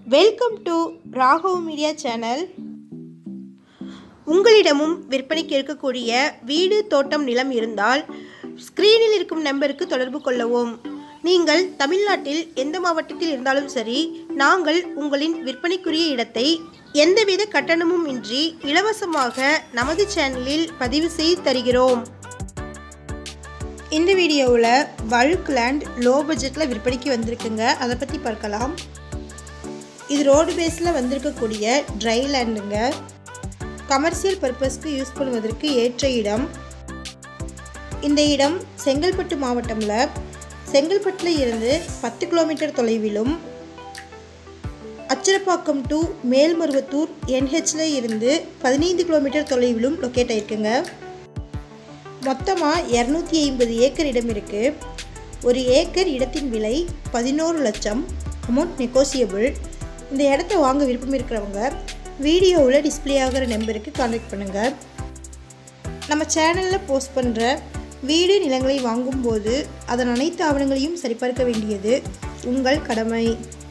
welcome to Raghav media channel உங்களிடமும் விற்பனைக்கு இருக்கக்கூடிய வீடு தோட்டம் நிலம் இருந்தால் ஸ்க்ரீனில் இருக்கும் நம்பருக்கு தொடர்பு கொள்ளவும் நீங்கள் தமிழ்நாட்டில் எந்த மாவட்டத்தில் இருந்தாலும் சரி நாங்கள் உங்களின் விற்பனைக்குரிய இடத்தை எந்தவித கட்டணமும் இன்றி இலவசமாக நமது சேனலில் பதிவு செய்து தருகிறோம் இந்த வீடியோவில் பல்க் லேண்ட் லோ பட்ஜெட்டில் விற்பனைக்கு வந்திருக்குங்க அதை பற்றி பார்க்கலாம் இது ரோடு பேஸில் வந்திருக்கக்கூடிய ட்ரை லேண்டுங்க கமர்ஷியல் பர்பஸ்க்கு யூஸ் பண்ணுவதற்கு ஏற்ற இடம் இந்த இடம் செங்கல்பட்டு மாவட்டமில் செங்கல்பட்டில் இருந்து பத்து கிலோமீட்டர் தொலைவிலும் அச்சரப்பாக்கம் டு மேல்மருவத்தூர் என்ஹெச்சில் இருந்து பதினைந்து கிலோமீட்டர் தொலைவிலும் லொக்கேட் ஆயிருக்குங்க மொத்தமாக இரநூத்தி ஐம்பது ஏக்கர் இடம் இருக்குது ஒரு ஏக்கர் இடத்தின் விலை பதினோரு லட்சம் அமௌண்ட் நெகோசியபிள் இந்த இடத்த வாங்க விருப்பம் இருக்கிறவங்க வீடியோவில் டிஸ்பிளே ஆகிற நம்பருக்கு கான்டாக்ட் பண்ணுங்கள் நம்ம சேனலில் போஸ்ட் பண்ணுற வீடு நிலங்களை வாங்கும்போது அதன் அனைத்து ஆவணங்களையும் சரிபார்க்க வேண்டியது உங்கள் கடமை